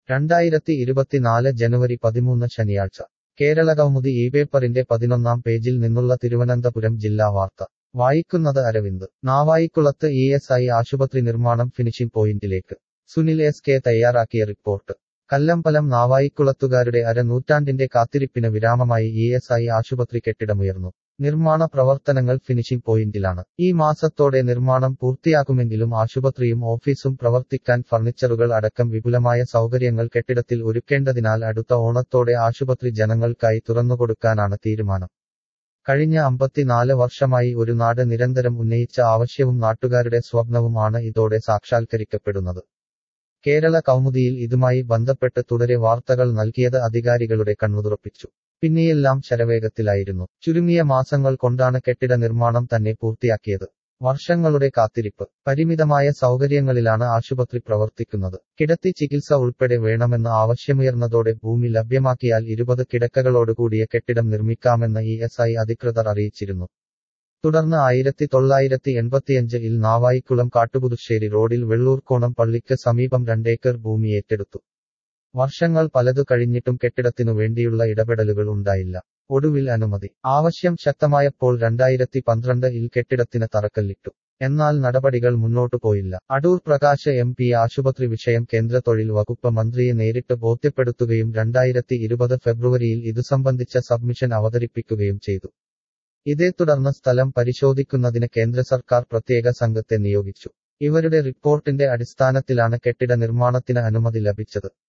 രണ്ടായിരത്തി ഇരുപത്തിനാല് ജനുവരി പതിമൂന്ന് ശനിയാഴ്ച കേരളകൗമുദി ഈ പേപ്പറിന്റെ പതിനൊന്നാം പേജിൽ നിന്നുള്ള തിരുവനന്തപുരം ജില്ലാ വാർത്ത വായിക്കുന്നത് അരവിന്ദ് നാവായിക്കുളത്ത് ഇ എസ് ഐ ആശുപത്രി നിർമ്മാണം ഫിനിഷിംഗ് പോയിന്റിലേക്ക് സുനിൽ എസ് കെ തയ്യാറാക്കിയ റിപ്പോർട്ട് കല്ലമ്പലം നാവായിക്കുളത്തുകാരുടെ അരനൂറ്റാണ്ടിന്റെ കാത്തിരിപ്പിന് വിരാമമായി ഇ എസ് ഐ ആശുപത്രി കെട്ടിടമുയർന്നു നിർമ്മാണ പ്രവർത്തനങ്ങൾ ഫിനിഷിംഗ് പോയിന്റിലാണ് ഈ മാസത്തോടെ നിർമ്മാണം പൂർത്തിയാക്കുമെങ്കിലും ആശുപത്രിയും ഓഫീസും പ്രവർത്തിക്കാൻ ഫർണിച്ചറുകൾ അടക്കം വിപുലമായ സൗകര്യങ്ങൾ കെട്ടിടത്തിൽ ഒരുക്കേണ്ടതിനാൽ അടുത്ത ഓണത്തോടെ ആശുപത്രി ജനങ്ങൾക്കായി തുറന്നുകൊടുക്കാനാണ് തീരുമാനം കഴിഞ്ഞ അമ്പത്തിനാല് വർഷമായി ഒരു നാട് നിരന്തരം ഉന്നയിച്ച ആവശ്യവും നാട്ടുകാരുടെ സ്വപ്നവും ആണ് ഇതോടെ സാക്ഷാത്കരിക്കപ്പെടുന്നത് കേരള കൗമുദിയിൽ ഇതുമായി ബന്ധപ്പെട്ട് തുടരെ വാർത്തകൾ നൽകിയത് അധികാരികളുടെ കണ്ണുതുറപ്പിച്ചു പിന്നെയെല്ലാം ശരവേഗത്തിലായിരുന്നു ചുരുങ്ങിയ മാസങ്ങൾ കൊണ്ടാണ് കെട്ടിട നിർമ്മാണം തന്നെ പൂർത്തിയാക്കിയത് വർഷങ്ങളുടെ കാത്തിരിപ്പ് പരിമിതമായ സൗകര്യങ്ങളിലാണ് ആശുപത്രി പ്രവർത്തിക്കുന്നത് കിടത്തി ചികിത്സ ഉൾപ്പെടെ വേണമെന്ന ആവശ്യമുയർന്നതോടെ ഭൂമി ലഭ്യമാക്കിയാൽ ഇരുപത് കിടക്കകളോടുകൂടിയ കെട്ടിടം നിർമ്മിക്കാമെന്ന് ഇ എസ് ഐ അധികൃതർ അറിയിച്ചിരുന്നു തുടർന്ന് ആയിരത്തി തൊള്ളായിരത്തി എൺപത്തിയഞ്ച് ഇൽ നാവായിക്കുളം കാട്ടുപുതുശ്ശേരി റോഡിൽ വെള്ളൂർക്കോണം പള്ളിക്ക് സമീപം രണ്ടേക്കർ ഭൂമി ഏറ്റെടുത്തു വർഷങ്ങൾ പലതു കഴിഞ്ഞിട്ടും കെട്ടിടത്തിനു വേണ്ടിയുള്ള ഇടപെടലുകൾ ഉണ്ടായില്ല ഒടുവിൽ അനുമതി ആവശ്യം ശക്തമായപ്പോൾ രണ്ടായിരത്തി പന്ത്രണ്ട് ഇൽ കെട്ടിടത്തിന് തറക്കല്ലിട്ടു എന്നാൽ നടപടികൾ മുന്നോട്ടു പോയില്ല അടൂർ പ്രകാശ് എം പി ആശുപത്രി വിഷയം കേന്ദ്ര തൊഴിൽ വകുപ്പ് മന്ത്രിയെ നേരിട്ട് ബോധ്യപ്പെടുത്തുകയും രണ്ടായിരത്തി ഇരുപത് ഫെബ്രുവരിയിൽ ഇതു സംബന്ധിച്ച സബ്മിഷൻ അവതരിപ്പിക്കുകയും ചെയ്തു ഇതേ തുടർന്ന് സ്ഥലം പരിശോധിക്കുന്നതിന് കേന്ദ്ര സർക്കാർ പ്രത്യേക സംഘത്തെ നിയോഗിച്ചു ഇവരുടെ റിപ്പോർട്ടിന്റെ അടിസ്ഥാനത്തിലാണ് കെട്ടിട നിർമ്മാണത്തിന് അനുമതി ലഭിച്ചത്